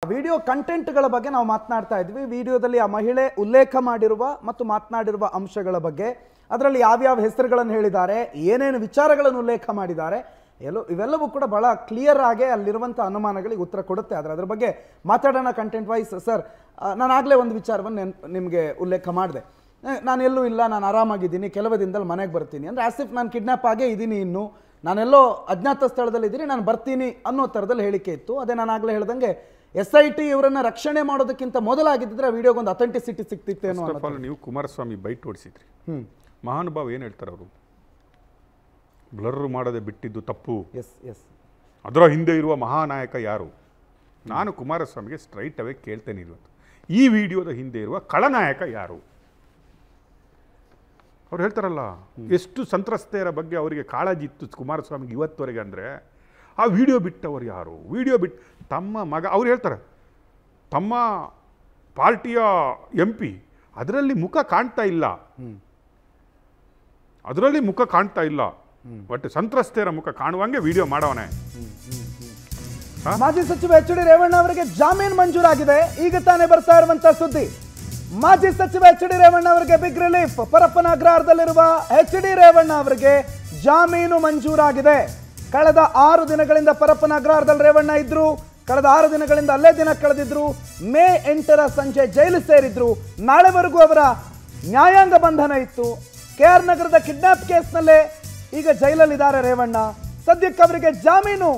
Video ಕಂಟೆಂಟ್ಗಳ ಬಗ್ಗೆ ನಾವು ಮಾತನಾಡ್ತಾ ಇದ್ವಿ ವಿಡಿಯೋದಲ್ಲಿ ಆ ಮಹಿಳೆ ಉಲ್ಲೇಖ ಮಾಡಿರುವ ಮತ್ತು ಮಾತನಾಡಿರುವ ಅಂಶಗಳ ಬಗ್ಗೆ ಅದರಲ್ಲಿ ಯಾವ್ಯಾವ ಹೆಸರುಗಳನ್ನು ಹೇಳಿದ್ದಾರೆ ಏನೇನು ವಿಚಾರಗಳನ್ನು ಉಲ್ಲೇಖ ಮಾಡಿದ್ದಾರೆ ಎಲ್ಲೋ ಇವೆಲ್ಲವೂ ಕೂಡ ಬಹಳ ಕ್ಲಿಯರ್ ಆಗಿ ಅಲ್ಲಿರುವಂಥ ಅನುಮಾನಗಳಿಗೆ ಉತ್ತರ ಕೊಡುತ್ತೆ ಆದರೆ ಅದ್ರ ಬಗ್ಗೆ ಮಾತಾಡೋಣ ಕಂಟೆಂಟ್ ವೈಸ್ ಸರ್ ನಾನು ಆಗಲೇ ಒಂದು ವಿಚಾರವನ್ನು ನೆನ್ ನಿಮಗೆ ಉಲ್ಲೇಖ ಮಾಡಿದೆ ನಾನು ಎಲ್ಲೂ ಇಲ್ಲ ನಾನು ಆರಾಮಾಗಿದ್ದೀನಿ ಕೆಲವು ದಿನದಲ್ಲಿ ಮನೆಗೆ ಬರ್ತೀನಿ ಅಂದರೆ ಆಸಿಫ್ ನಾನು ಕಿಡ್ನಾಪ್ ಆಗೇ ಇದ್ದೀನಿ ಇನ್ನು ನಾನೆಲ್ಲೋ ಅಜ್ಞಾತ ಸ್ಥಳದಲ್ಲಿ ಇದ್ದೀನಿ ನಾನು ಬರ್ತೀನಿ ಅನ್ನೋ ಥರದಲ್ಲಿ ಹೇಳಿಕೆ ಇತ್ತು ಅದೇ ನಾನು ಆಗಲೇ ಹೇಳ್ದಂಗೆ ಎಸ್ ಐ ಟಿ ಇವರನ್ನ ರಕ್ಷಣೆ ಮಾಡೋದಕ್ಕಿಂತ ಮೊದಲಾಗಿದ್ದರೆ ಆ ವಿಡಿಯೋಗೊಂದು ಅಥೆಂಟಿಸಿಟಿ ಸಿಕ್ತಿತ್ತೇನೋ ಫಸ್ಟ್ ಅನ್ನೋ ಆಫ್ ಆಲ್ ನೀವು ಕುಮಾರಸ್ವಾಮಿ ಬೈಟ್ ಓಡಿಸಿದ್ರಿ ಹ್ಮ್ ಮಹಾನುಭಾವ್ ಏನು ಹೇಳ್ತಾರೆ ಅವರು ಬ್ಲರ್ ಮಾಡದೆ ಬಿಟ್ಟಿದ್ದು ತಪ್ಪು ಎಸ್ ಎಸ್ ಅದರ ಹಿಂದೆ ಇರುವ ಮಹಾನಾಯಕ ಯಾರು ನಾನು ಕುಮಾರಸ್ವಾಮಿಗೆ ಸ್ಟ್ರೈಟ್ ಅವೇ ಕೇಳ್ತೇನೆ ಇವತ್ತು ಈ ವಿಡಿಯೋದ ಹಿಂದೆ ಇರುವ ಖಳನಾಯಕ ಯಾರು ಅವ್ರು ಹೇಳ್ತಾರಲ್ಲ ಎಷ್ಟು ಸಂತ್ರಸ್ತೆಯರ ಬಗ್ಗೆ ಅವರಿಗೆ ಕಾಳಜಿ ಇತ್ತು ಕುಮಾರಸ್ವಾಮಿಗೆ ಇವತ್ತವರೆಗೆ ಅಂದರೆ ಆ ವಿಡಿಯೋ ಬಿಟ್ಟವರು ಯಾರು ವಿಡಿಯೋ ಬಿಟ್ಟು ತಮ್ಮ ಮಗ ಅವ್ರು ಹೇಳ್ತಾರೆ ತಮ್ಮ ಪಾರ್ಟಿಯ ಎಂ ಪಿ ಅದರಲ್ಲಿ ಮುಖ ಕಾಣ್ತಾ ಇಲ್ಲ ಅದರಲ್ಲಿ ಮುಖ ಕಾಣ್ತಾ ಇಲ್ಲ ಬಟ್ ಸಂತ್ರಸ್ತೆಯರ ಮುಖ ಕಾಣುವಂಗೆ ವಿಡಿಯೋ ಮಾಡವನೆ ಮಾಜಿ ಸಚಿವ ಎಚ್ ಡಿ ರೇವಣ್ಣ ಅವರಿಗೆ ಜಾಮೀನು ಮಂಜೂರಾಗಿದೆ ಈಗ ತಾನೇ ಬರ್ತಾ ಇರುವಂತ ಸುದ್ದಿ ಮಾಜಿ ಸಚಿವ ಎಚ್ ಡಿ ರೇವಣ್ಣ ಅವರಿಗೆ ಬಿಗ್ ರಿಲೀಫ್ ಪರಪ್ಪನ ಅಗ್ರಹಾರದಲ್ಲಿರುವ ಎಚ್ ಡಿ ರೇವಣ್ಣ ಅವರಿಗೆ ಜಾಮೀನು ಮಂಜೂರಾಗಿದೆ ಕಳೆದ ಆರು ದಿನಗಳಿಂದ ಪರಪ್ಪನ ಅಗ್ರಹಾರದಲ್ಲಿ ರೇವಣ್ಣ ಇದ್ರು ಕಳೆದ ಆರು ದಿನಗಳಿಂದ ಅಲ್ಲೇ ದಿನ ಕಳೆದಿದ್ರು ಮೇ ಎಂಟರ ಸಂಜೆ ಜೈಲು ಸೇರಿದ್ರು ನಾಳೆವರೆಗೂ ಅವರ ನ್ಯಾಯಾಂಗ ಬಂಧನ ಇತ್ತು ಕೆ ಆರ್ ನಗರದ ಕಿಡ್ನಾಪ್ ಕೇಸ್ನಲ್ಲೇ ಈಗ ಜೈಲಲ್ಲಿದ್ದಾರೆ ರೇವಣ್ಣ ಸದ್ಯಕ್ಕೆ ಅವರಿಗೆ ಜಾಮೀನು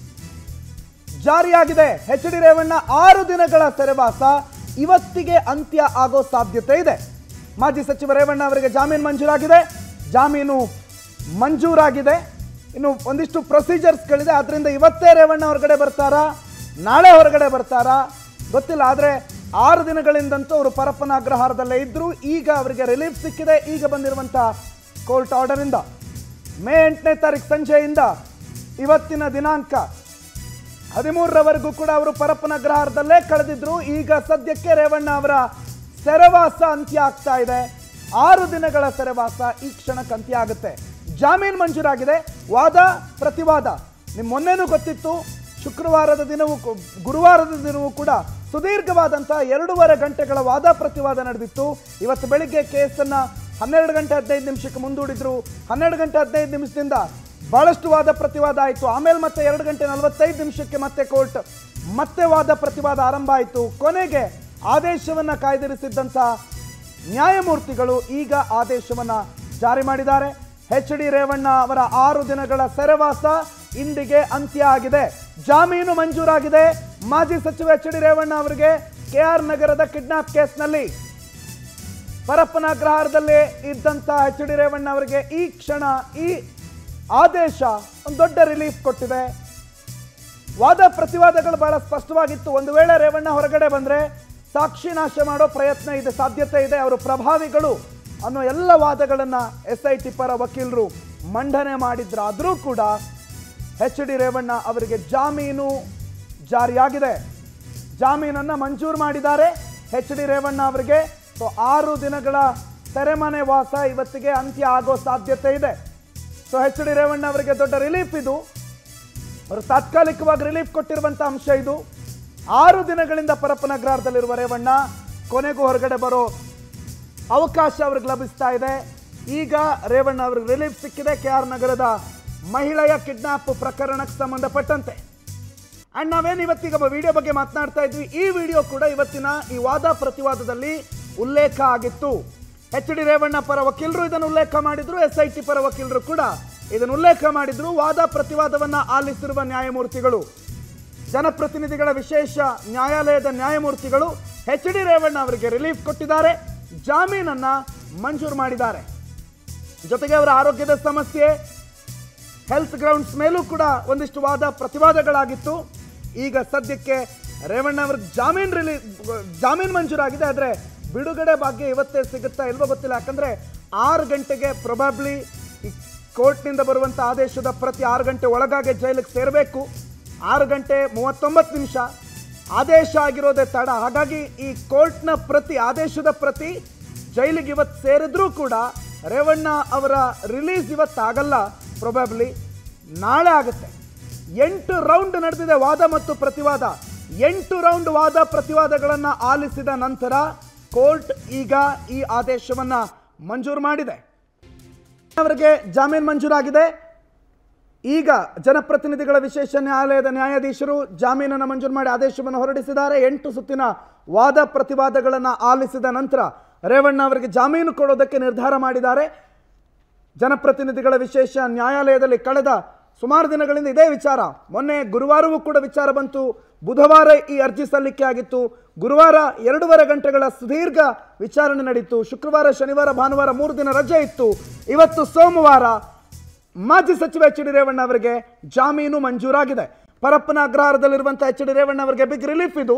ಜಾರಿಯಾಗಿದೆ ಎಚ್ ಡಿ ರೇವಣ್ಣ ಆರು ದಿನಗಳ ಸೆರೆವಾಸ ಇವತ್ತಿಗೆ ಅಂತ್ಯ ಆಗೋ ಸಾಧ್ಯತೆ ಇದೆ ಮಾಜಿ ಸಚಿವ ರೇವಣ್ಣ ಅವರಿಗೆ ಜಾಮೀನು ಮಂಜೂರಾಗಿದೆ ಜಾಮೀನು ಮಂಜೂರಾಗಿದೆ ಇನ್ನು ಒಂದಿಷ್ಟು ಪ್ರೊಸೀಜರ್ಸ್ಗಳಿದೆ ಅದರಿಂದ ಇವತ್ತೇ ರೇವಣ್ಣ ಹೊರಗಡೆ ಬರ್ತಾರಾ ನಾಳೆ ಹೊರಗಡೆ ಬರ್ತಾರಾ ಗೊತ್ತಿಲ್ಲ ಆದರೆ ಆರು ದಿನಗಳಿಂದಂತೂ ಅವರು ಪರಪ್ಪನ ಅಗ್ರಹಾರದಲ್ಲೇ ಇದ್ರು ಈಗ ಅವರಿಗೆ ರಿಲೀಫ್ ಸಿಕ್ಕಿದೆ ಈಗ ಬಂದಿರುವಂಥ ಕೋರ್ಟ್ ಆರ್ಡರಿಂದ ಮೇ ಎಂಟನೇ ತಾರೀಕು ಸಂಜೆಯಿಂದ ಇವತ್ತಿನ ದಿನಾಂಕ ಹದಿಮೂರರವರೆಗೂ ಕೂಡ ಅವರು ಪರಪ್ಪನ ಅಗ್ರಹಾರದಲ್ಲೇ ಕಳೆದಿದ್ರು ಈಗ ಸದ್ಯಕ್ಕೆ ರೇವಣ್ಣ ಅವರ ಸೆರೆವಾಸ ಅಂತ್ಯ ಆಗ್ತಾ ಇದೆ ಆರು ದಿನಗಳ ಸೆರೆವಾಸ ಈ ಕ್ಷಣಕ್ಕೆ ಅಂತ್ಯ ಆಗುತ್ತೆ ಜಾಮೀನು ಮಂಜೂರಾಗಿದೆ ವಾದ ಪ್ರತಿವಾದ ನಿಮ್ ಮೊನ್ನೆನೂ ಗೊತ್ತಿತ್ತು ಶುಕ್ರವಾರದ ದಿನವೂ ಕು- ಗುರುವಾರದ ದಿನವೂ ಕೂಡ ಸುದೀರ್ಘವಾದಂತಹ ಎರಡೂವರೆ ಗಂಟೆಗಳ ವಾದ ಪ್ರತಿವಾದ ನಡೆದಿತ್ತು ಇವತ್ತು ಬೆಳಿಗ್ಗೆ ಕೇಸನ್ನ ಹನ್ನೆರಡು ಗಂಟೆ ಹದಿನೈದು ನಿಮಿಷಕ್ಕೆ ಮುಂದೂಡಿದ್ರು ಹನ್ನೆರಡು ಗಂಟೆ ಹದಿನೈದು ನಿಮಿಷದಿಂದ ಬಹಳಷ್ಟು ವಾದ ಪ್ರತಿವಾದ ಆಯಿತು ಆಮೇಲೆ ಮತ್ತೆ ಎರಡು ಗಂಟೆ ನಲವತ್ತೈದು ನಿಮಿಷಕ್ಕೆ ಮತ್ತೆ ಕೋರ್ಟ್ ಮತ್ತೆ ವಾದ ಪ್ರತಿವಾದ ಆರಂಭ ಆಯಿತು ಕೊನೆಗೆ ಆದೇಶವನ್ನ ಕಾಯ್ದಿರಿಸಿದ್ದಂಥ ನ್ಯಾಯಮೂರ್ತಿಗಳು ಈಗ ಆದೇಶವನ್ನ ಜಾರಿ ಮಾಡಿದ್ದಾರೆ ಎಚ್ ಡಿ ರೇವಣ್ಣ ಅವರ ಆರು ದಿನಗಳ ಸೆರೆವಾಸ ಇಂದಿಗೆ ಅಂತ್ಯ ಆಗಿದೆ ಜಾಮೀನು ಮಂಜೂರಾಗಿದೆ ಮಾಜಿ ಸಚಿವ ಎಚ್ ಡಿ ರೇವಣ್ಣ ಅವರಿಗೆ ಕೆಆರ್ ನಗರದ ಕಿಡ್ನಾಪ್ ಕೇಸ್ನಲ್ಲಿ ಪರಪ್ಪನ ಅಗ್ರಹಾರದಲ್ಲಿ ಇದ್ದಂತ ಎಚ್ ಡಿ ರೇವಣ್ಣ ಅವರಿಗೆ ಈ ಕ್ಷಣ ಈ ಆದೇಶ ಒಂದು ದೊಡ್ಡ ರಿಲೀಫ್ ಕೊಟ್ಟಿದೆ ವಾದ ಪ್ರತಿವಾದಗಳು ಬಹಳ ಸ್ಪಷ್ಟವಾಗಿತ್ತು ಒಂದು ವೇಳೆ ರೇವಣ್ಣ ಹೊರಗಡೆ ಬಂದ್ರೆ ಸಾಕ್ಷಿ ನಾಶ ಮಾಡೋ ಪ್ರಯತ್ನ ಇದೆ ಸಾಧ್ಯತೆ ಇದೆ ಅವರು ಪ್ರಭಾವಿಗಳು ಅನ್ನೋ ಎಲ್ಲ ವಾದಗಳನ್ನ ಎಸ್ ಐ ಟಿ ಪರ ವಕೀಲರು ಮಂಡನೆ ಮಾಡಿದ್ರಾದರೂ ಕೂಡ ಎಚ್ ಡಿ ರೇವಣ್ಣ ಅವರಿಗೆ ಜಾಮೀನು ಜಾರಿಯಾಗಿದೆ ಜಾಮೀನನ್ನ ಮಂಜೂರು ಮಾಡಿದ್ದಾರೆ ಎಚ್ ಡಿ ರೇವಣ್ಣ ಅವರಿಗೆ ಸೊ ಆರು ದಿನಗಳ ಸೆರೆಮನೆ ವಾಸ ಇವತ್ತಿಗೆ ಅಂತ್ಯ ಆಗೋ ಸಾಧ್ಯತೆ ಇದೆ ಸೊ ಎಚ್ ಡಿ ರೇವಣ್ಣ ಅವರಿಗೆ ದೊಡ್ಡ ರಿಲೀಫ್ ಇದು ಅವರು ತಾತ್ಕಾಲಿಕವಾಗಿ ರಿಲೀಫ್ ಕೊಟ್ಟಿರುವಂತ ಅಂಶ ಇದು ಆರು ದಿನಗಳಿಂದ ಪರಪ್ಪನಗ್ರಹದಲ್ಲಿರುವ ರೇವಣ್ಣ ಕೊನೆಗೂ ಹೊರಗಡೆ ಬರೋ ಅವಕಾಶ ಅವ್ರಿಗೆ ಲಭಿಸ್ತಾ ಇದೆ ಈಗ ರೇವಣ್ಣ ಅವ್ರಿಗೆ ರಿಲೀಫ್ ಸಿಕ್ಕಿದೆ ಕೆ ಆರ್ ನಗರದ ಮಹಿಳೆಯ ಕಿಡ್ನಾಪ್ ಪ್ರಕರಣಕ್ಕೆ ಸಂಬಂಧಪಟ್ಟಂತೆ ಅಂಡ್ ನಾವೇನು ಇವತ್ತೀಗ ವಿಡಿಯೋ ಬಗ್ಗೆ ಮಾತನಾಡ್ತಾ ಇದ್ವಿ ಈ ವಿಡಿಯೋ ಕೂಡ ಇವತ್ತಿನ ಈ ವಾದ ಪ್ರತಿವಾದದಲ್ಲಿ ಉಲ್ಲೇಖ ಆಗಿತ್ತು ಎಚ್ ಡಿ ರೇವಣ್ಣ ಪರ ವಕೀಲರು ಇದನ್ನು ಉಲ್ಲೇಖ ಮಾಡಿದ್ರು ಎಸ್ ಐ ಟಿ ಪರ ವಕೀಲರು ಕೂಡ ಇದನ್ನು ಉಲ್ಲೇಖ ಮಾಡಿದ್ರು ವಾದ ಪ್ರತಿವಾದವನ್ನ ಆಲಿಸಿರುವ ನ್ಯಾಯಮೂರ್ತಿಗಳು ಜನಪ್ರತಿನಿಧಿಗಳ ವಿಶೇಷ ನ್ಯಾಯಾಲಯದ ನ್ಯಾಯಮೂರ್ತಿಗಳು ಎಚ್ ಡಿ ರೇವಣ್ಣ ಅವರಿಗೆ ರಿಲೀಫ್ ಕೊಟ್ಟಿದ್ದಾರೆ ಜಾಮೀನನ್ನ ಮಂಜೂರು ಮಾಡಿದ್ದಾರೆ ಜೊತೆಗೆ ಅವರ ಆರೋಗ್ಯದ ಸಮಸ್ಯೆ ಹೆಲ್ತ್ ಗ್ರೌಂಡ್ಸ್ ಮೇಲೂ ಕೂಡ ಒಂದಿಷ್ಟು ವಾದ ಪ್ರತಿವಾದಗಳಾಗಿತ್ತು ಈಗ ಸದ್ಯಕ್ಕೆ ರೇವಣ್ಣ ಅವ್ರಿಗೆ ಜಾಮೀನ್ ರಿಲೀ ಜಾಮೀನ್ ಮಂಜೂರಾಗಿದೆ ಆದರೆ ಬಿಡುಗಡೆ ಭಾಗ್ಯ ಇವತ್ತೇ ಸಿಗುತ್ತಾ ಇಲ್ವೋ ಗೊತ್ತಿಲ್ಲ ಯಾಕಂದ್ರೆ ಆರು ಗಂಟೆಗೆ ಪ್ರೊಬಾಬ್ಲಿ ಈ ಕೋರ್ಟ್ನಿಂದ ಬರುವಂಥ ಆದೇಶದ ಪ್ರತಿ ಆರು ಗಂಟೆ ಒಳಗಾಗಿ ಜೈಲಿಗೆ ಸೇರಬೇಕು ಆರು ಗಂಟೆ ಮೂವತ್ತೊಂಬತ್ತು ನಿಮಿಷ ಆದೇಶ ಆಗಿರೋದೇ ತಡ ಹಾಗಾಗಿ ಈ ಕೋರ್ಟ್ನ ಪ್ರತಿ ಆದೇಶದ ಪ್ರತಿ ಜೈಲಿಗೆ ಇವತ್ತು ಸೇರಿದ್ರೂ ಕೂಡ ರೇವಣ್ಣ ಅವರ ರಿಲೀಸ್ ಇವತ್ತಾಗಲ್ಲ ಪ್ರೊಬಾಬ್ಲಿ ನಾಳೆ ಆಗುತ್ತೆ ಎಂಟು ರೌಂಡ್ ನಡೆದಿದೆ ವಾದ ಮತ್ತು ಪ್ರತಿವಾದ ಎಂಟು ರೌಂಡ್ ವಾದ ಪ್ರತಿವಾದಗಳನ್ನ ಆಲಿಸಿದ ನಂತರ ಕೋರ್ಟ್ ಈಗ ಈ ಆದೇಶವನ್ನ ಮಂಜೂರು ಮಾಡಿದೆ ಅವರಿಗೆ ಜಾಮೀನು ಮಂಜೂರಾಗಿದೆ ಈಗ ಜನಪ್ರತಿನಿಧಿಗಳ ವಿಶೇಷ ನ್ಯಾಯಾಲಯದ ನ್ಯಾಯಾಧೀಶರು ಜಾಮೀನನ್ನು ಮಂಜೂರು ಮಾಡಿ ಆದೇಶವನ್ನು ಹೊರಡಿಸಿದ್ದಾರೆ ಎಂಟು ಸುತ್ತಿನ ವಾದ ಪ್ರತಿವಾದಗಳನ್ನು ಆಲಿಸಿದ ನಂತರ ರೇವಣ್ಣ ಅವರಿಗೆ ಜಾಮೀನು ಕೊಡೋದಕ್ಕೆ ನಿರ್ಧಾರ ಮಾಡಿದ್ದಾರೆ ಜನಪ್ರತಿನಿಧಿಗಳ ವಿಶೇಷ ನ್ಯಾಯಾಲಯದಲ್ಲಿ ಕಳೆದ ಸುಮಾರು ದಿನಗಳಿಂದ ಇದೇ ವಿಚಾರ ಮೊನ್ನೆ ಗುರುವಾರವೂ ಕೂಡ ವಿಚಾರ ಬಂತು ಬುಧವಾರ ಈ ಅರ್ಜಿ ಸಲ್ಲಿಕೆ ಆಗಿತ್ತು ಗುರುವಾರ ಎರಡೂವರೆ ಗಂಟೆಗಳ ಸುದೀರ್ಘ ವಿಚಾರಣೆ ನಡೀತು ಶುಕ್ರವಾರ ಶನಿವಾರ ಭಾನುವಾರ ಮೂರು ದಿನ ರಜೆ ಇತ್ತು ಇವತ್ತು ಸೋಮವಾರ ಮಾಜಿ ಸಚಿವ ಎಚ್ ಡಿ ರೇವಣ್ಣ ಅವರಿಗೆ ಜಾಮೀನು ಮಂಜೂರಾಗಿದೆ ಪರಪ್ಪನ ಅಗ್ರಹಾರದಲ್ಲಿರುವಂತಹ ಎಚ್ ಡಿ ರೇವಣ್ಣ ಅವರಿಗೆ ಬಿಗ್ ರಿಲೀಫ್ ಇದು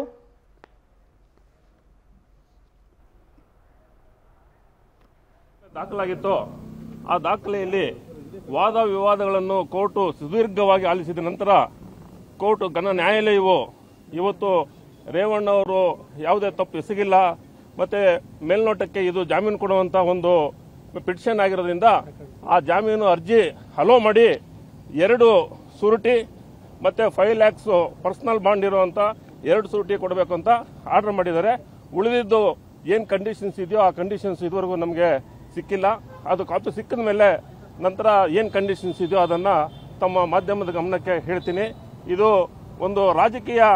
ದಾಖಲಾಗಿತ್ತು ಆ ದಾಖಲೆಯಲ್ಲಿ ವಾದ ವಿವಾದಗಳನ್ನು ಕೋರ್ಟು ಸುದೀರ್ಘವಾಗಿ ಆಲಿಸಿದ ನಂತರ ಕೋರ್ಟ್ ಘನ ನ್ಯಾಯಾಲಯವು ಇವತ್ತು ರೇವಣ್ಣ ಅವರು ಯಾವುದೇ ತಪ್ಪು ಎಸಗಿಲ್ಲ ಮತ್ತೆ ಮೇಲ್ನೋಟಕ್ಕೆ ಇದು ಜಾಮೀನು ಕೊಡುವಂತ ಒಂದು ಪಿಟಿಷನ್ ಆಗಿರೋದ್ರಿಂದ ಆ ಜಾಮೀನು ಅರ್ಜಿ ಹಲೋ ಮಾಡಿ ಎರಡು ಸೂರಿಟಿ ಮತ್ತೆ ಫೈವ್ ಲ್ಯಾಕ್ಸ್ ಪರ್ಸನಲ್ ಬಾಂಡ್ ಇರುವಂತ ಎರಡು ಸೂರಿಟಿ ಕೊಡಬೇಕು ಅಂತ ಆರ್ಡರ್ ಮಾಡಿದ್ದಾರೆ ಉಳಿದಿದ್ದು ಏನ್ ಕಂಡೀಷನ್ಸ್ ಇದೆಯೋ ಆ ಕಂಡೀಷನ್ಸ್ ಇದುವರೆಗೂ ನಮಗೆ ಸಿಕ್ಕಿಲ್ಲ ಅದು ಕಾಪಿ ಸಿಕ್ಕಿದ ಮೇಲೆ ನಂತರ ಏನ್ ಕಂಡೀಷನ್ಸ್ ಇದೆಯೋ ಅದನ್ನ ತಮ್ಮ ಮಾಧ್ಯಮದ ಗಮನಕ್ಕೆ ಹೇಳ್ತೀನಿ ಇದು ಒಂದು ರಾಜಕೀಯ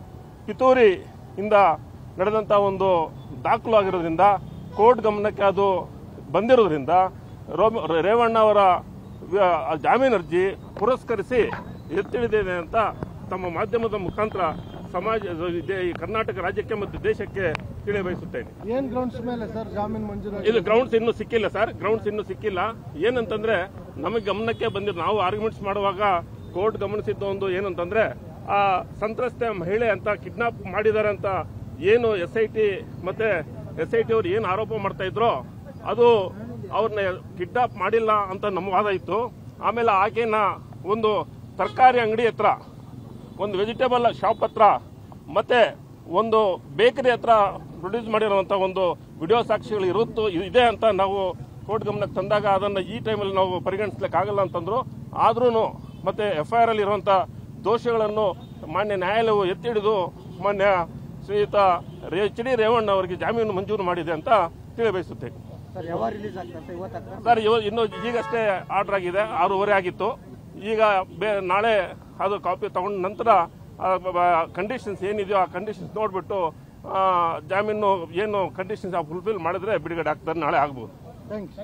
ಪಿತೂರಿಯಿಂದ ನಡೆದಂತ ಒಂದು ದಾಖಲು ಆಗಿರೋದ್ರಿಂದ ಕೋರ್ಟ್ ಗಮನಕ್ಕೆ ಅದು ಬಂದಿರೋದ್ರಿಂದ ರೋಮ- ರೇವಣ್ಣ ಅವರ ವ- ಜಾಮೀನು ಅರ್ಜಿ ಪುರಸ್ಕರಿಸಿ ಎತ್ತಿಳಿದಿದೆ ಅಂತ ತಮ್ಮ ಮಾಧ್ಯಮದ ಮುಖಾಂತರ ಸಮಾಜ ಇದೆ- ಈ ಕರ್ನಾಟಕ ರಾಜ್ಯಕ್ಕೆ ಮತ್ತು ದೇಶಕ್ಕೆ ತಿಳಿಯಬಯಸುತ್ತೇನೆ ಏನ್ ಗ್ರೌಂಡ್ಸ್ ಮೇಲೆ ಸರ್ ಜಾಮೀನು ಮಂಜೂರಾಗಿ ಇದು ಗ್ರೌಂಡ್ಸ್ ಇನ್ನೂ ಸಿಕ್ಕಿಲ್ಲ ಸರ್ ಗ್ರೌಂಡ್ಸ್ ಇನ್ನೂ ಸಿಕ್ಕಿಲ್ಲ ಏನಂತಂದ್ರೆ ನಮಗೆ ಗಮನಕ್ಕೆ ಬಂದಿರೋ ನಾವು ಆರ್ಗ್ಯುಮೆಂಟ್ಸ್ ಮಾಡುವಾಗ ಕೋರ್ಟ್ ಗಮನಿಸಿದ್ದು ಒಂದು ಏನಂತಂದ್ರೆ ಆ ಸಂತ್ರಸ್ತೆ ಮಹಿಳೆ ಅಂತ ಕಿಡ್ನಾಪ್ ಮಾಡಿದ್ದಾರೆ ಅಂತ ಏನು ಎಸ್ ಐ ಟಿ ಮತ್ತೆ ಎಸ್ ಐ ಟಿ ಅವ್ರು ಏನು ಆರೋಪ ಮಾಡ್ತಾ ಇದ್ರು ಅದು ಅವ್ರನ್ನ ಕಿಡ್ನಾಪ್ ಮಾಡಿಲ್ಲ ಅಂತ ನಮ್ಮ ವಾದ ಇತ್ತು ಆಮೇಲೆ ಆಕೆನ ಒಂದು ತರಕಾರಿ ಅಂಗಡಿ ಹತ್ರ ಒಂದು ವೆಜಿಟೇಬಲ್ ಶಾಪ್ ಹತ್ರ ಮತ್ತೆ ಒಂದು ಬೇಕರಿ ಹತ್ರ ಪ್ರೊಡ್ಯೂಸ್ ಮಾಡಿರುವಂತ ಒಂದು ವಿಡಿಯೋ ಸಾಕ್ಷಿಗಳು ಇರುತ್ತೋ ಇದೆ ಅಂತ ನಾವು ಕೋರ್ಟ್ ಗಮನಕ್ಕೆ ತಂದಾಗ ಅದನ್ನ ಈ ಟೈಮಲ್ಲಿ ನಾವು ಪರಿಗಣಿಸ್ಲಿಕ್ಕೆ ಆಗಲ್ಲ ಅಂತಂದ್ರು ಆದ್ರೂ ಮತ್ತೆ ಎಫ್ ಐ ಆರ್ ಅಲ್ಲಿ ಇರುವಂತ ದೋಷಗಳನ್ನು ಮಾನ್ಯ ನ್ಯಾಯಾಲಯವು ಎತ್ತಿಡಿದು ಮಾನ್ಯ ಶ್ರೀಯುತ ಎಚ್ ಡಿ ರೇವಣ್ಣ ಅವರಿಗೆ ಜಾಮೀನು ಮಂಜೂರು ಮಾಡಿದೆ ಅಂತ ತಿಳಿಬಯಸುತ್ತೇನೆ ಸರ್ ಯಾವಾಗ ರಿಲೀಸ್ ಆಗ್ತದೆ ಇವತ್ತಾಗ್ತದೆ ಸರ್ ಇವ ಇನ್ನು ಈಗಷ್ಟೇ ಆರ್ಡರ್ ಆಗಿದೆ ಆರೂವರೆ ಆಗಿತ್ತು ಈಗ ಬೇ- ನಾಳೆ ಅದು ಕಾಪಿ ತಗೊಂಡ ನಂತರ ಕಂಡೀಷನ್ಸ್ ಏನಿದೆಯೋ ಆ ಕಂಡೀಷನ್ಸ್ ನೋಡ್ಬಿಟ್ಟು ಆ, ಜಾಮೀನು ಏನು ಕಂಡೀಷನ್ಸ್ ಫುಲ್ಫಿಲ್ ಮಾಡಿದ್ರೆ ಬಿಡುಗಡೆ ಆಗ್ತಾರೆ ನಾಳೆ ಆಗ್ಬೋದು ಥ್ಯಾಂಕ್ಸ್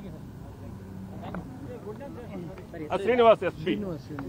ಆ, Srinivas S P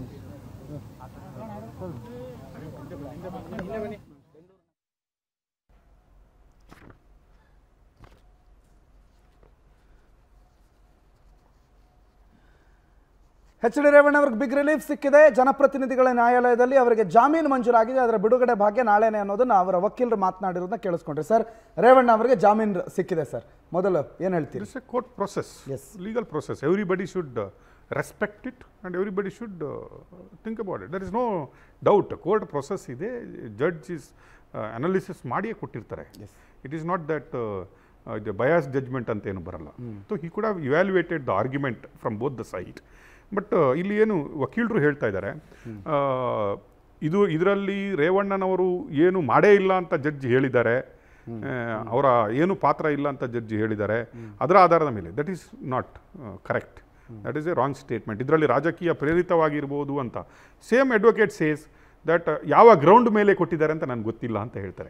H D Revanna ಅವ್ರಿಗೆ ಬಿಗ್ ರಿಲೀಫ್ ಸಿಕ್ಕಿದೆ ಜನಪ್ರತಿನಿಧಿಗಳ ನ್ಯಾಯಾಲಯದಲ್ಲಿ ಅವರಿಗೆ ಜಾಮೀನು ಮಂಜೂರಾಗಿದೆ ಅದರ ಬಿಡುಗಡೆ ಭಾಗ್ಯ ನಾಳೆನೆ ಅನ್ನೋದನ್ನ ಅವರ ವಕೀಲರು ಮಾತನಾಡಿರೋದನ್ನ ಕೇಳಿಸ್ಕೊಂಡ್ರೆ ಸರ್ ರೇವಣ್ಣ ಅವರಿಗೆ ಜಾಮೀನು ಸಿಕ್ಕಿದೆ ಸರ್ ಮೊದಲು ಏನು ಹೇಳ್ತೀರಿ It's a court process, Yes. legal process. Everybody should uh, respect it and everybody should uh, think about it. There is no doubt. Court process ಇದೆ ಜಡ್ಜ್ ಇಸ್ ಅನಾಲಿಸಿಸ್ ಮಾಡಿಯೇ ಕೊಟ್ಟಿರ್ತಾರೆ ಇಟ್ ಈಸ್ ನಾಟ್ ದಟ್ ಇದು bias judgement ಅಂತ ಏನು ಬರಲ್ಲ so he ಕೂಡ evaluated the argument from both the side but ಇಲ್ಲಿ ಏನು ವಕೀಲರು ಹೇಳ್ತಾ ಇದ್ದಾರೆ ಆ, ಇದು ಇದರಲ್ಲಿ ರೇವಣ್ಣನವರು ಏನು ಮಾಡೇ ಇಲ್ಲ ಅಂತ ಜಡ್ಜ್ ಹೇಳಿದ್ದಾರೆ ಅವರ ಏನು ಪಾತ್ರ ಇಲ್ಲ ಅಂತ ಜಡ್ಜ್ ಹೇಳಿದ್ದಾರೆ ಅದರ ಆಧಾರದ ಮೇಲೆ that is not correct that is a wrong statement ಇದರಲ್ಲಿ ರಾಜಕೀಯ ಪ್ರೇರಿತವಾಗಿರ್ಬೋದು ಅಂತ ಸೇಮ್ ಅಡ್ವೊಕೇಟ್ ಸೇಸ್ ದಟ್ ಯಾವ ಗ್ರೌಂಡ್ ಮೇಲೆ ಕೊಟ್ಟಿದ್ದಾರೆ ಅಂತ ನನಗೆ ಗೊತ್ತಿಲ್ಲ ಅಂತ ಹೇಳ್ತಾರೆ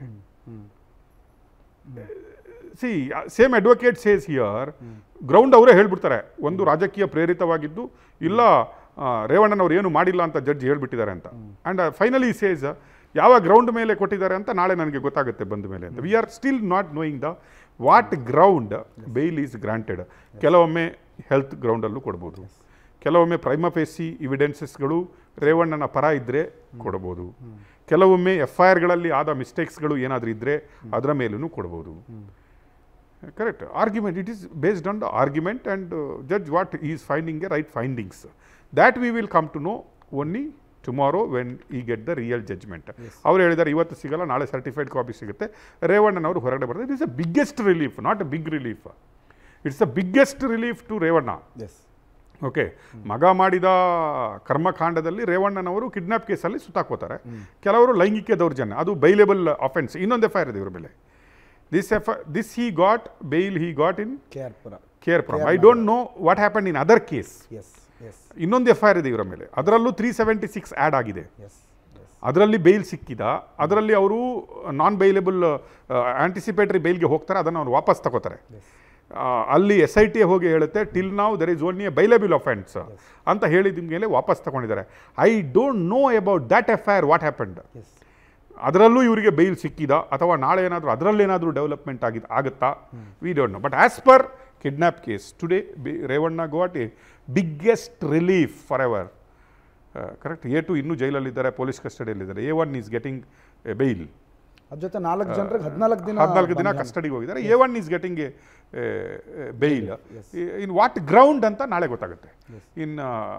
see same advocate says here ground ಅವರೇ ಹೇಳ್ಬಿಡ್ತಾರೆ ಒಂದು ರಾಜಕೀಯ ಪ್ರೇರಿತವಾಗಿದ್ದು ಇಲ್ಲ ಆ, ರೇವಣ್ಣನವ್ರು ಏನು ಮಾಡಿಲ್ಲ ಅಂತ ಜಡ್ಜ್ ಹೇಳ್ಬಿಟ್ಟಿದ್ದಾರೆ ಅಂತ ಆ್ಯಂಡ್ ಫೈನಲಿ ಸೇಸ್ ಯಾವ ಗ್ರೌಂಡ್ ಮೇಲೆ ಕೊಟ್ಟಿದ್ದಾರೆ ಅಂತ ನಾಳೆ ನನಗೆ ಗೊತ್ತಾಗುತ್ತೆ ಬಂದ ಮೇಲೆ ಅಂತ we are still not knowing the what ground bail is granted ಕೆಲವೊಮ್ಮೆ ಹೆಲ್ತ್ ಗ್ರೌಂಡಲ್ಲೂ ಕೊಡ್ಬೋದು ಕೆಲವೊಮ್ಮೆ ಪ್ರೈಮಫೇಸಿ ಇವಿಡೆನ್ಸಸ್ಗಳು ರೇವಣ್ಣನ ಪರ ಇದ್ದರೆ ಕೊಡ್ಬೋದು ಕೆಲವೊಮ್ಮೆ ಎಫ್ ಐ ಆರ್ಗಳಲ್ಲಿ ಆದ ಮಿಸ್ಟೇಕ್ಸ್ಗಳು ಏನಾದರೂ ಇದ್ದರೆ ಅದರ ಮೇಲೂ ಕೊಡ್ಬೋದು correct argument it is based on the argument and judge what is finding a right findings that we will come to know only tomorrow when we get the real judgement ಅವ್ರು ಹೇಳಿದ್ದಾರೆ ಇವತ್ತು ಸಿಗಲ್ಲ ನಾಳೆ ಸರ್ಟಿಫೈಡ್ ಕಾಪಿ ಸಿಗುತ್ತೆ ರೇವಣ್ಣನವರು ಹೊರಗಡೆ ಬರ್ತಾರೆ it is a biggest relief not a big relief it's the biggest relief to Revanna yes okay ಮಗ ಮಾಡಿದ ಕರ್ಮಕಾಂಡದಲ್ಲಿ ರೇವಣ್ಣನವರು ಕಿಡ್ನಾಪ್ ಕೇಸಲ್ಲಿ ಸುತ್ತಾಕೋತಾರೆ ಕೆಲವರು ಲೈಂಗಿಕ ದೌರ್ಜನ್ಯ ಅದು ಬೈಲೇಬಲ್ ಅಫೆನ್ಸ್ ಇನ್ನೊಂದು ಎಫ್ ಐ ಆರ್ ಇದೆ ಇವ್ರ ಮೇಲೆ this F this he got bail he got in K R Pura care from I don't know what happen in other case yes yes ಇನ್ನೊಂದು ಎಫ್ ಐ ಆರ್ ಇದೆ ಇವರ ಮೇಲೆ ಅದರಲ್ಲೂ three seventy six add ಆಗಿದೆ yes yes ಅದರಲ್ಲಿ bail ಸಿಕ್ಕಿದ ಅದರಲ್ಲಿ ಅವರು ನಾನ್ ಬೈಲೇಬಲ್ ಆಂಟಿಸಿಪೇಟರಿ ಬೇಲ್ಗೆ ಹೋಗ್ತಾರೆ ಅದನ್ನು ಅವ್ರು ವಾಪಸ್ ತಗೋತಾರೆ ಆ, ಅಲ್ಲಿ ಎಸ್ ಐ ಟಿ ಹೋಗಿ ಹೇಳುತ್ತೆ ಟಿಲ್ ನಾವು there is only a bailable offence ಅಂತ ಹೇಳಿದ ಮೇಲೆ ವಾಪಸ್ ತಗೊಂಡಿದ್ದಾರೆ I don't know about that F I R what happened yes ಅದರಲ್ಲೂ ಇವರಿಗೆ ಬೈಲ್ ಸಿಕ್ಕಿದ ಅಥವಾ ನಾಳೆ ಏನಾದರೂ ಅದರಲ್ಲೇನಾದರೂ ಡೆವಲಪ್ಮೆಂಟ್ ಆಗಿ ಆಗುತ್ತಾ we don't know but as per kidnap case today Revanna got a biggest relief for ever correct A two ಇನ್ನೂ ಜೈಲಲ್ಲಿದ್ದಾರೆ ಪೊಲೀಸ್ ಕಸ್ಟಡಿಯಲ್ಲಿದ್ದಾರೆ A one is getting a bail ಅದ್ರ ಜೊತೆ ನಾಲ್ಕು ಜನರಿಗೆ ಹದಿನಾಲ್ಕು ದಿನ ಹದಿನಾಲ್ಕು ದಿನ ಬಂಧನ. ಕಸ್ಟಡಿಗೆ ಹೋಗಿದ್ದಾರೆ A one is getting a bail in what ground ಅಂತ ನಾಳೆ ಗೊತ್ತಾಗುತ್ತೆ ಇನ್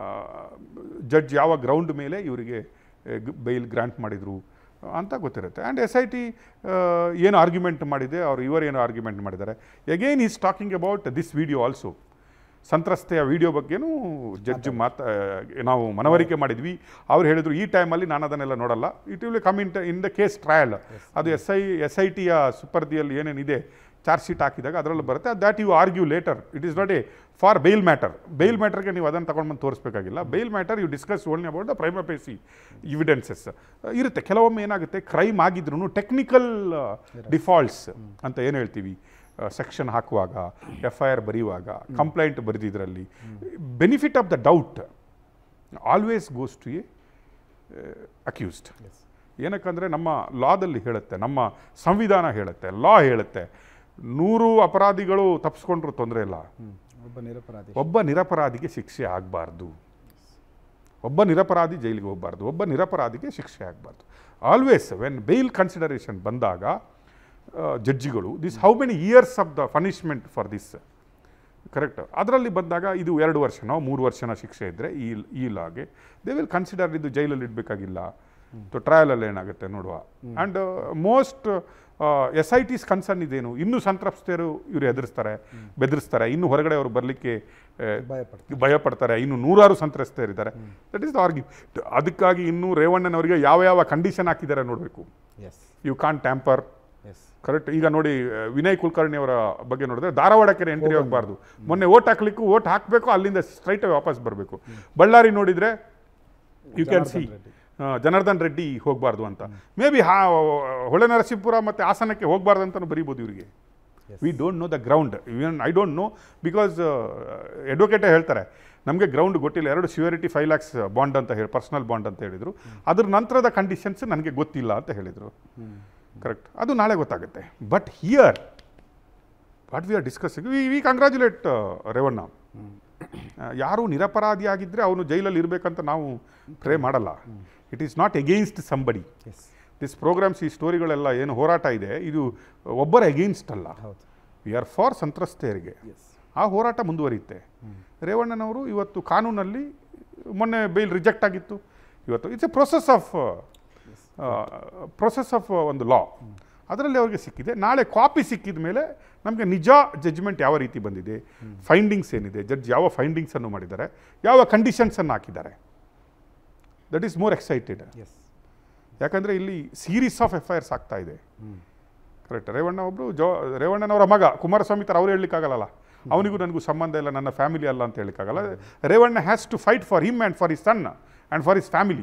ಜಡ್ಜ್ ಯಾವ ಗ್ರೌಂಡ್ ಮೇಲೆ ಇವರಿಗೆ ಬೈಲ್ ಗ್ರಾಂಟ್ ಮಾಡಿದ್ರು ಅಂತ ಗೊತ್ತಿರುತ್ತೆ ಆ್ಯಂಡ್ ಎಸ್ ಐ ಟಿ ಏನು ಆರ್ಗ್ಯುಮೆಂಟ್ ಮಾಡಿದೆ ಅವ್ರು ಇವರು ಏನು ಆರ್ಗ್ಯುಮೆಂಟ್ ಮಾಡಿದ್ದಾರೆ again is talking about this video also ಸಂತ್ರಸ್ತೆಯ ವಿಡಿಯೋ ಬಗ್ಗೆನೂ ಜಡ್ಜ್ ಮಾತ ನಾವು ಮನವರಿಕೆ ಮಾಡಿದ್ವಿ ಅವ್ರು ಹೇಳಿದ್ರು ಈ ಟೈಮಲ್ಲಿ ನಾನು ಅದನ್ನೆಲ್ಲ ನೋಡಲ್ಲ it will come in in the case trial ಅದು ಎಸ್ ಐ ಎಸ್ ಐ ಟಿಯ ಸುಪರ್ದಿಯಲ್ಲಿ ಏನೇನಿದೆ ಚಾರ್ಜ್ ಶೀಟ್ ಹಾಕಿದಾಗ ಅದರಲ್ಲಿ ಬರುತ್ತೆ that you argue later it is not a for bail matter bail ಮ್ಯಾಟರ್ಗೆ ನೀವು ಅದನ್ನು ತಗೊಂಡು ಬಂದು ತೋರಿಸ್ಬೇಕಾಗಿಲ್ಲ bail matter you discuss only about the prima facie evidences ಇರುತ್ತೆ ಕೆಲವೊಮ್ಮೆ ಏನಾಗುತ್ತೆ ಕ್ರೈಮ್ ಆಗಿದ್ರು ಟೆಕ್ನಿಕಲ್ ಡಿಫಾಲ್ಟ್ಸ್ ಅಂತ ಏನು ಹೇಳ್ತೀವಿ ಸೆಕ್ಷನ್ ಹಾಕುವಾಗ ಎಫ್ ಐ ಆರ್ ಬರೆಯುವಾಗ ಕಂಪ್ಲೇಂಟ್ ಬರೆದಿದ್ರಲ್ಲಿ benefit of the doubt always goes to a accused ಏನಕ್ಕಂದರೆ ನಮ್ಮ ಲಾದಲ್ಲಿ ಹೇಳುತ್ತೆ ನಮ್ಮ ಸಂವಿಧಾನ ಹೇಳುತ್ತೆ ಲಾ ಹೇಳುತ್ತೆ ನೂರು ಅಪರಾಧಿಗಳು ತಪ್ಪಿಸ್ಕೊಂಡ್ರು ತೊಂದರೆ ಇಲ್ಲ ಹ್ಮ್. ಒಬ್ಬ ನಿರಪರಾಧಿ ಒಬ್ಬ ನಿರಪರಾಧಿಗೆ ಶಿಕ್ಷೆ ಆಗಬಾರ್ದು ಒಬ್ಬ ನಿರಪರಾಧಿ ಜೈಲಿಗೆ ಹೋಗಬಾರ್ದು ಒಬ್ಬ ನಿರಪರಾಧಿಗೆ ಶಿಕ್ಷೆ ಆಗಬಾರ್ದು ಆಲ್ವೇಸ್ ವೆನ್ ಬೇಲ್ ಕನ್ಸಿಡರೇಷನ್ ಬಂದಾಗ ಜಡ್ಜಿಗಳು this how many years of the punishment for this correct ಅದರಲ್ಲಿ ಬಂದಾಗ ಇದು ಎರಡು ವರ್ಷನೋ ಮೂರು ವರ್ಷನ ಶಿಕ್ಷೆ ಇದ್ದರೆ ಈ ಈ ಲಾಗೆ ದೇ ವಿಲ್ ಕನ್ಸಿಡರ್ ಇದು ಜೈಲಲ್ಲಿ ಇಡಬೇಕಾಗಿಲ್ಲ ಸೊ ಟ್ರಯಲಲ್ಲಿ ಏನಾಗುತ್ತೆ ನೋಡುವ and most S I T's concern ಇದೇನು ಇನ್ನೂ ಸಂತ್ರಸ್ತೆಯರು ಇವರು ಎದುರಿಸ್ತಾರೆ ಬೆದರಿಸ್ತಾರೆ ಇನ್ನು ಹೊರಗಡೆ ಅವರು ಬರಲಿಕ್ಕೆ ಭಯಪಡ್ತಾರೆ ಭಯ ಪಡ್ತಾರೆ ಇನ್ನು ನೂರಾರು ಸಂತ್ರಸ್ತೆಯರಿದ್ದಾರೆ ದಟ್ ಇಸ್ ದ ಆರ್ಗ್ಯೂ ಅದಕ್ಕಾಗಿ ಇನ್ನೂ ರೇವಣ್ಣನವರಿಗೆ ಯಾವ ಯಾವ ಕಂಡೀಷನ್ ಹಾಕಿದ್ದಾರೆ ನೋಡಬೇಕು yes you can tamper yes correct ಈಗ ನೋಡಿ ಆ, ವಿನಯ್ ಕುಲಕರ್ಣಿ ಅವರ ಬಗ್ಗೆ ನೋಡಿದ್ರೆ ಧಾರವಾಡಕ್ಕೆ ಎಂಟ್ರಿ ಹೋಗಬಾರ್ದು ಮೊನ್ನೆ ಓಟ್ ಹಾಕ್ಲಿಕ್ಕೂ ಓಟ್ ಹಾಕಬೇಕು ಅಲ್ಲಿಂದ ಸ್ಟ್ರೈಟ್ ವಾಪಸ್ ಬರಬೇಕು ಬಳ್ಳಾರಿ ನೋಡಿದ್ರೆ you can see Janardhan Reddy ಹೋಗಬಾರ್ದು ಅಂತ ಮೇ ಬಿ ಹಾ ಹೊಳೆ ನರಸೀಪುರ ಮತ್ತು ಹಾಸನಕ್ಕೆ ಹೋಗಬಾರ್ದು ಅಂತಲೂ ಬರೀಬೋದು ಇವರಿಗೆ we don't know the ground even I don't know because ಅಡ್ವೊಕೇಟೇ ಹೇಳ್ತಾರೆ ನಮಗೆ ಗ್ರೌಂಡ್ ಗೊತ್ತಿಲ್ಲ ಎರಡು ಶ್ಯೂರಿಟಿ ಫೈವ್ ಲ್ಯಾಕ್ಸ್ ಬಾಂಡ್ ಅಂತ ಹೇಳಿ ಪರ್ಸನಲ್ ಬಾಂಡ್ ಅಂತ ಹೇಳಿದರು ಅದ್ರ ನಂತರದ ಕಂಡೀಷನ್ಸ್ ನನಗೆ ಗೊತ್ತಿಲ್ಲ ಅಂತ ಹೇಳಿದರು ಕರೆಕ್ಟ್ ಅದು ನಾಳೆ ಗೊತ್ತಾಗುತ್ತೆ but here what we are discussing we we congratulate Revanna ಆ, ಯಾರು ನಿರಪರಾಧಿಯಾಗಿದ್ದರೆ ಅವನು ಜೈಲಲ್ಲಿ ಇರಬೇಕಂತ ನಾವು ಪ್ರೇ ಮಾಡಲ್ಲ it is not against somebody yes this programs ಈ ಸ್ಟೋರಿಗಳೆಲ್ಲ ಏನು ಹೋರಾಟ ಇದೆ ಇದು ಒಬ್ಬರ ಎಗೇನ್ಸ್ಟ್ ಅಲ್ಲ ಹೌದು ವಿ ಆರ್ ಫಾರ್ ಸಂತ್ರಸ್ತೆಯರಿಗೆ ಆ ಹೋರಾಟ ಮುಂದುವರಿಯುತ್ತೆ ರೇವಣ್ಣನವರು ಇವತ್ತು ಕಾನೂನಲ್ಲಿ ಮೊನ್ನೆ ಬೇಲ್ ರಿಜೆಕ್ಟ್ ಆಗಿತ್ತು ಇವತ್ತು it's a process of process of ಒಂದು ಲಾ ಅದರಲ್ಲಿ ಅವ್ರಿಗೆ ಸಿಕ್ಕಿದೆ ನಾಳೆ ಕಾಪಿ ಸಿಕ್ಕಿದ ಮೇಲೆ ನಮಗೆ ನಿಜ ಜಡ್ಜ್ಮೆಂಟ್ ಯಾವ ರೀತಿ ಬಂದಿದೆ ಫೈಂಡಿಂಗ್ಸ್ ಏನಿದೆ ಜಡ್ಜ್ ಯಾವ ಫೈಂಡಿಂಗ್ಸನ್ನು ಮಾಡಿದ್ದಾರೆ ಯಾವ ಕಂಡೀಷನ್ಸನ್ನು ಹಾಕಿದ್ದಾರೆ that is more excited yes ಯಾಕಂದರೆ ಇಲ್ಲಿ series of F I Rs ಆಗ್ತಾ ಇದೆ ಕರೆಕ್ಟ್ ರೇವಣ್ಣ ಒಬ್ಬರು ಜೋ ರೇವಣ್ಣನವರ ಮಗ ಕುಮಾರಸ್ವಾಮಿ ಥರ ಅವ್ರು ಹೇಳಲಿಕ್ಕಾಗಲ್ಲ ಅವನಿಗೂ ನನಗೂ ಸಂಬಂಧ ಇಲ್ಲ ನನ್ನ ಫ್ಯಾಮಿಲಿ ಅಲ್ಲ ಅಂತ ಹೇಳಲಿಕ್ಕಾಗಲ್ಲ Revanna has to fight for him and for his son and for his family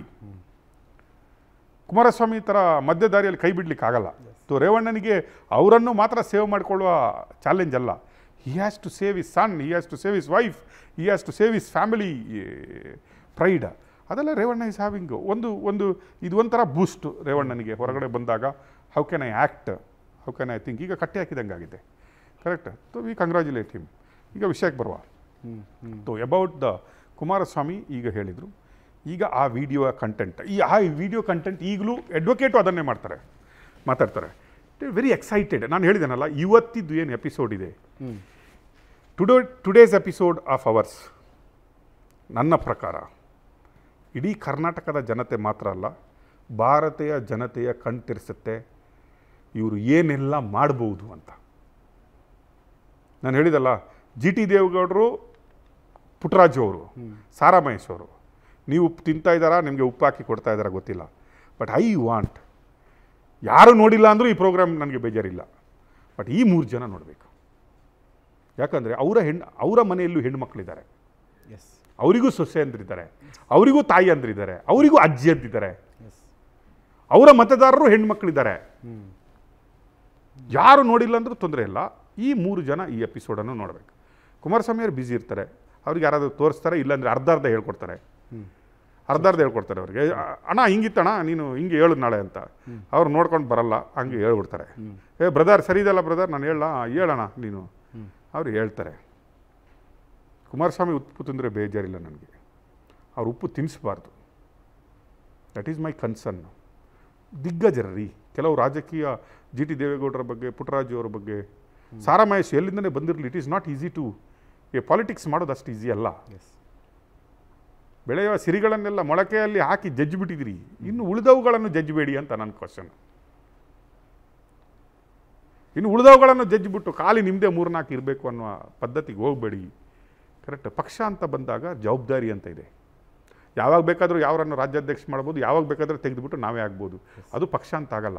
Kumaraswamy ಥರ ಮಧ್ಯ ದಾರಿಯಲ್ಲಿ ಕೈ ಬಿಡ್ಲಿಕ್ಕೆ ಆಗಲ್ಲ ಸೊ ರೇವಣ್ಣನಿಗೆ ಅವರನ್ನು ಮಾತ್ರ ಸೇವ್ ಮಾಡಿಕೊಳ್ಳುವ ಚಾಲೆಂಜ್ ಅಲ್ಲ he has to save his son he has to save his wife he has to save his family pride ಅದೆಲ್ಲ ರೇವಣ್ಣ ಇಸ್ ಹ್ಯಾವಿಂಗ್ ಒಂದು ಒಂದು ಇದು ಒಂಥರ ಬೂಸ್ಟ್ ರೇವಣ್ಣನಿಗೆ ಹೊರಗಡೆ ಬಂದಾಗ how can I act how can I think ಈಗ ಕಟ್ಟಿ ಹಾಕಿದಂಗೆ ಆಗಿದೆ correct so we congratulate him ಈಗ ವಿಷಯಕ್ಕೆ ಬರುವ hmm hmm so about the Kumaraswamy ಈಗ ಹೇಳಿದರು ಈಗ ಆ ವಿಡಿಯೋ ಕಂಟೆಂಟ್ ಈ ಆ ವಿಡಿಯೋ ಕಂಟೆಂಟ್ ಈಗಲೂ ಅಡ್ವೊಕೇಟು ಅದನ್ನೇ ಮಾಡ್ತಾರೆ ಮಾತಾಡ್ತಾರೆ ವೆರಿ ಎಕ್ಸೈಟೆಡ್ ನಾನು ಹೇಳಿದೆನಲ್ಲ ಇವತ್ತಿದ್ದು ಏನು ಎಪಿಸೋಡ್ ಇದೆ hmm today today's episode of ours ನನ್ನ ಪ್ರಕಾರ ಇಡೀ ಕರ್ನಾಟಕದ ಜನತೆ ಮಾತ್ರ ಅಲ್ಲ ಭಾರತೀಯ ಜನತೆಯ ಕಣ್ತಿರಿಸುತ್ತೆ ಇವರು ಏನೆಲ್ಲ ಮಾಡ್ಬೋದು ಅಂತ ನಾನು ಹೇಳಿದಲ್ಲ ಜಿ ಟಿ ದೇವೇಗೌಡರು ಪುಟ್ಟರಾಜು ಅವರು ಸಾರಾ ಮಹೇಶ್ ಅವರು ನೀವು ಉಪ್ಪು ತಿಂತಾ ಇದ್ದಾರಾ ನಿಮಗೆ ಉಪ್ಪು ಹಾಕಿ ಕೊಡ್ತಾ ಇದ್ದಾರಾ ಗೊತ್ತಿಲ್ಲ ಬಟ್ ಐ ವಾಂಟ್ ಯಾರು ನೋಡಿಲ್ಲ ಅಂದರೂ ಈ ಪ್ರೋಗ್ರಾಮ್ ನನಗೆ ಬೇಜಾರಿಲ್ಲ ಬಟ್ ಈ ಮೂರು ಜನ ನೋಡಬೇಕು ಯಾಕಂದರೆ ಅವರ ಹೆಣ್ಣು ಅವರ ಮನೆಯಲ್ಲೂ ಹೆಣ್ಣು ಮಕ್ಕಳಿದ್ದಾರೆ ಎಸ್ ಅವರಿಗೂ ಸೊಸೆ ಅಂದ್ರಿದ್ದಾರೆ ಅವರಿಗೂ ತಾಯಿ ಅಂದ್ರಿದ್ದಾರೆ ಅವರಿಗೂ ಅಜ್ಜಿ ಅಂತಿದ್ದಾರೆ ಎಸ್ ಅವರ ಮತದಾರರು ಹೆಣ್ಮಕ್ಳಿದ್ದಾರೆ ಯಾರು ನೋಡಿಲ್ಲ ಅಂದ್ರೂ ತೊಂದರೆ ಇಲ್ಲ ಈ ಮೂರು ಜನ ಈ ಎಪಿಸೋಡನ್ನು ನೋಡಬೇಕು ಕುಮಾರಸ್ವಾಮಿ ಅವರು ಬ್ಯುಸಿ ಇರ್ತಾರೆ ಅವ್ರಿಗೆ ಯಾರಾದರೂ ತೋರಿಸ್ತಾರೆ ಇಲ್ಲಾಂದ್ರೆ ಅರ್ಧ ಅರ್ಧ ಹೇಳ್ಕೊಡ್ತಾರೆ ಅರ್ಧ ಅರ್ಧ ಹೇಳ್ಕೊಡ್ತಾರೆ ಅವ್ರಿಗೆ ಅ- ಅಣ್ಣ ಹಿಂಗಿತ್ತಣ್ಣ ನೀನು ಹಿಂಗೆ ಹೇಳು ನಾಳೆ ಅಂತ ಅವ್ರು ನೋಡ್ಕೊಂಡು ಬರಲ್ಲ ಹಂಗೆ ಹೇಳ್ಬಿಡ್ತಾರೆ ಏ ಬ್ರದರ್ ಸರಿ ಇದಲ್ಲ ಬ್ರದರ್ ನಾನು ಹೇಳ ಹೇಳೋಣ ನೀನು ಅವ್ರು ಹೇಳ್ತಾರೆ ಕುಮಾರಸ್ವಾಮಿ ಉಪ್ಪು ತಿಂದರೆ ಬೇಜಾರಿಲ್ಲ ನನಗೆ ಅವ್ರು ಉಪ್ಪು ತಿನ್ನಿಸ್ಬಾರ್ದು ದಟ್ ಈಸ್ ಮೈ ಕನ್ಸರ್ನ್ ದಿಗ್ಗಜರ್ರಿ ಕೆಲವು ರಾಜಕೀಯ ಜಿ ಟಿ ದೇವೇಗೌಡರ ಬಗ್ಗೆ ಪುಟ್ಟರಾಜು ಅವರ ಬಗ್ಗೆ ಸಾರಾ ಮಹೇಶ್ ಎಲ್ಲಿಂದನೇ ಬಂದಿರಲಿ it is not easy to a politics ಮಾಡೋದು ಅಷ್ಟು ಈಸಿ ಅಲ್ಲ ಎಸ್ ಬೆಳೆಯುವ ಸಿರಿಗಳನ್ನೆಲ್ಲ ಮೊಳಕೆಯಲ್ಲಿ ಹಾಕಿ ಜಜ್ಜಿ ಬಿಟ್ಟಿದ್ದೀರಿ ಇನ್ನು ಉಳಿದವುಗಳನ್ನು ಜಜ್ಜಬೇಡಿ ಅಂತ ನನ್ನ ಕ್ವಶನ್ ಇನ್ನು ಉಳಿದವುಗಳನ್ನು ಜಜ್ಜಿಬಿಟ್ಟು ಖಾಲಿ ನಿಮ್ಮದೇ ಮೂರ್ನಾಲ್ಕು ಇರಬೇಕು ಅನ್ನೋ ಪದ್ಧತಿಗೆ ಹೋಗಬೇಡಿ ಕರೆಕ್ಟ್ ಪಕ್ಷ ಅಂತ ಬಂದಾಗ ಜವಾಬ್ದಾರಿ ಅಂತ ಇದೆ ಯಾವಾಗ ಬೇಕಾದರೂ ಯಾವರನ್ನು ರಾಜ್ಯಾಧ್ಯಕ್ಷ ಮಾಡ್ಬೋದು ಯಾವಾಗ ಬೇಕಾದರೂ ತೆಗೆದುಬಿಟ್ಟು ನಾವೇ ಆಗ್ಬೋದು ಅದು ಪಕ್ಷ ಅಂತ ಆಗಲ್ಲ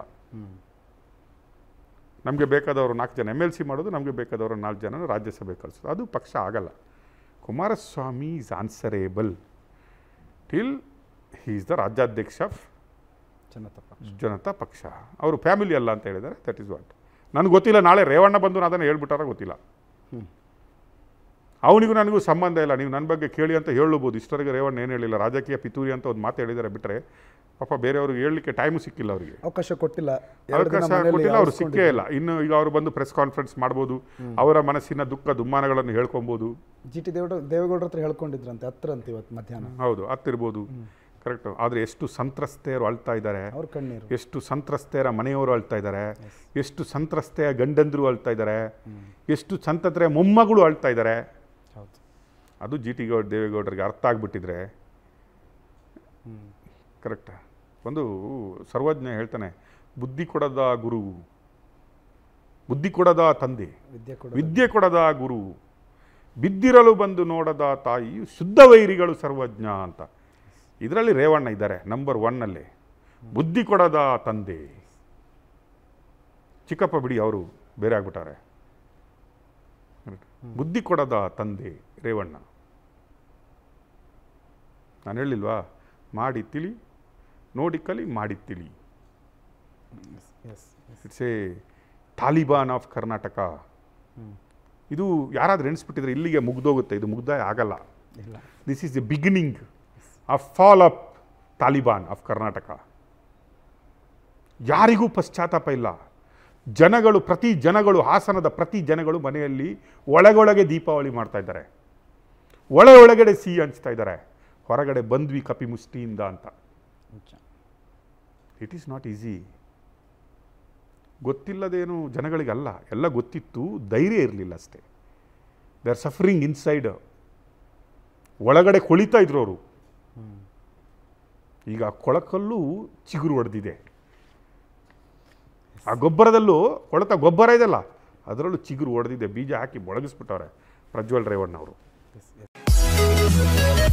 ನಮಗೆ ಬೇಕಾದವರು ನಾಲ್ಕು ಜನ ಎಮ್ ಎಲ್ ಸಿ ಮಾಡೋದು ನಮಗೆ ಬೇಕಾದವರು ನಾಲ್ಕು ಜನ ರಾಜ್ಯಸಭೆ ಕಳಿಸೋದು ಅದು ಪಕ್ಷ ಆಗಲ್ಲ Kumaraswamy is answerable till he is the ರಾಜ್ಯಾಧ್ಯಕ್ಷ ಆಫ್ ಜನತಾ ಪಕ್ಷ ಜನತಾ ಪಕ್ಷ ಅವರು ಫ್ಯಾಮಿಲಿ ಅಲ್ಲ ಅಂತ ಹೇಳಿದ್ದಾರೆ ದಟ್ ಈಸ್ ವಾಟ್ ನನಗೆ ಗೊತ್ತಿಲ್ಲ ನಾಳೆ ರೇವಣ್ಣ ಬಂದು ನಾನು ಅದನ್ನು ಹೇಳ್ಬಿಟ್ಟಾರ ಗೊತ್ತಿಲ್ಲ ಅವನಿಗೂ ನನಗೂ ಸಂಬಂಧ ಇಲ್ಲ ನೀವು ನನ್ನ ಬಗ್ಗೆ ಕೇಳಿ ಅಂತ ಹೇಳಬಹುದು ಇಷ್ಟವರೆಗೆ ರೇವಣ್ಣ ಏನು ಹೇಳಿಲ್ಲ ರಾಜಕೀಯ ಪಿತೂರಿ ಅಂತ ಒಂದು ಮಾತು ಹೇಳಿದ್ದಾರೆ ಬಿಟ್ಟರೆ ಪಾಪ ಬೇರೆಯವ್ರಿಗೆ ಹೇಳಲಿಕ್ಕೆ ಟೈಮು ಸಿಕ್ಕಿಲ್ಲ ಅವರಿಗೆ ಅವಕಾಶ ಕೊಟ್ಟಿಲ್ಲ ಎರಡು ದಿನ ಅವಕಾಶ ಮನೆಯಲ್ಲಿ ಕೊಟ್ಟಿಲ್ಲ ಅವ್ರು ಆವರಿಸ್ಕೊಂಡಿದ್ರು. ಸಿಕ್ಕೇ ಇಲ್ಲ ಇನ್ನು ಈಗ ಅವರು ಬಂದು ಪ್ರೆಸ್ ಕಾನ್ಫರೆನ್ಸ್ ಮಾಡ್ಬೋದು ಅವರ ಮನಸ್ಸಿನ ದುಃಖ ದುಮ್ಮಾನಗಳನ್ನು ಹೇಳ್ಕೊಬೋದು ಜಿ ಟಿ ದೇವೇಗೌಡ ದೇವೇಗೌಡರ ಹತ್ರ ಹೇಳ್ಕೊಂಡಿದ್ರಂತೆ ಹತ್ರ ಅಂತ ಇವತ್ತು ಮಧ್ಯಾಹ್ನ ಹೌದು ಹತ್ತಿರ್ಬೋದು ಕರೆಕ್ಟ್ ಆದರೆ ಎಷ್ಟು ಸಂತ್ರಸ್ತೆಯರು ಅಳ್ತಾ ಇದ್ದಾರೆ ಅವ್ರ ಕಣ್ಣೀರು ಎಷ್ಟು ಸಂತ್ರಸ್ತೆಯರ ಮನೆಯವರು ಅಳ್ತಾ ಇದ್ದಾರೆ ಎಷ್ಟು ಸಂತ್ರಸ್ತೆಯ ಗಂಡಂದರು ಅಳ್ತಾ ಇದ್ದಾರೆ ಎಷ್ಟು ಸಂತತರ ಮೊಮ್ಮಗಳು ಅಳ್ತಾ ಇದ್ದಾರೆ ಹೌದು ಅದು ಜಿ ಟಿ ಗೌಡ ದೇವೇಗೌಡರಿಗೆ ಅರ್ಥ ಆಗಿಬಿಟ್ಟಿದ್ರೆ ಕರೆಕ್ಟ್ ಒಂದು ಸರ್ವಜ್ಞ ಹೇಳ್ತಾನೆ ಬುದ್ಧಿ ಕೊಡದ ಗುರು ಬುದ್ಧಿ ಕೊಡದ ತಂದೆ ವಿದ್ಯೆ ಕೂಡ ವಿದ್ಯೆ ಕೊಡದ ಗುರು ಬಿದ್ದಿರಲು ಬಂದು ನೋಡದ ತಾಯಿ ಶುದ್ಧ ವೈರಿಗಳು ಸರ್ವಜ್ಞ ಅಂತ ಇದರಲ್ಲಿ ರೇವಣ್ಣ ಇದ್ದಾರೆ ನಂಬರ್ ಒನ್ನಲ್ಲಿ ಬುದ್ಧಿ ಕೊಡದ ತಂದೆ ಚಿಕ್ಕಪ್ಪ ಬಿಡಿ ಅವರು ಬೇರೆ ಆಗ್ಬಿಟ್ಟಾರೆ ಬುದ್ಧಿ ಕೊಡದ ತಂದೆ ರೇವಣ್ಣ ನಾನು ಹೇಳಿಲ್ವಾ ಮಾಡಿ ತಿಳಿ ನೋಡಿ ಕಲಿ ಮಾಡಿ ತಿಳಿ yes it's a Taliban of Karnataka ಇದು ಯಾರಾದ್ರೂ ಎಣಿಸ್ಬಿಟ್ಟಿದ್ರೆ ಇಲ್ಲಿಗೆ ಮುಗ್ದೋಗುತ್ತೆ ಇದು ಮುಗ್ದಾಯ ಆಗಲ್ಲ ಇಲ್ಲ this is the beginning of fall up Taliban of Karnataka ಯಾರಿಗೂ ಪಶ್ಚಾತ್ತಾಪ ಇಲ್ಲ ಜನಗಳು ಪ್ರತಿ ಜನಗಳು ಹಾಸನದ ಪ್ರತಿ ಜನಗಳು ಮನೆಯಲ್ಲಿ ಒಳಗೊಳಗೆ ದೀಪಾವಳಿ ಮಾಡ್ತಾ ಇದ್ದಾರೆ ಒಳ ಒಳಗಡೆ ಸಿಹಿ ಹಂಚ್ತಾ ಇದ್ದಾರೆ ಹೊರಗಡೆ ಬಂದ್ವಿ ಕಪಿ ಮುಷ್ಟಿಯಿಂದ ಅಂತ ನಿಜ ಇಟ್ ಈಸ್ ನಾಟ್ ಈಸಿ ಗೊತ್ತಿಲ್ಲದೇನು ಜನಗಳಿಗಲ್ಲ ಎಲ್ಲ ಗೊತ್ತಿತ್ತು ಧೈರ್ಯ ಇರಲಿಲ್ಲ ಅಷ್ಟೇ ದೇ ಆರ್ ಸಫರಿಂಗ್ ಇನ್ಸೈಡ್ ಒಳಗಡೆ ಕೊಳಿತಾ ಇದ್ರು ಅವರು ಈಗ ಆ ಕೊಳಕಲ್ಲೂ ಚಿಗುರು ಹೊಡೆದಿದೆ ಆ ಗೊಬ್ಬರದಲ್ಲೂ ಕೊಳತ ಗೊಬ್ಬರ ಇದೆಲ್ಲ ಅದರಲ್ಲೂ ಚಿಗುರು ಹೊಡೆದಿದೆ ಬೀಜ ಹಾಕಿ ಮೊಳಗಿಸ್ಬಿಟ್ಟವ್ರೆ ಪ್ರಜ್ವಲ್ ರೇವಣ್ಣ ಅವರು ಎಸ್ ಎಸ್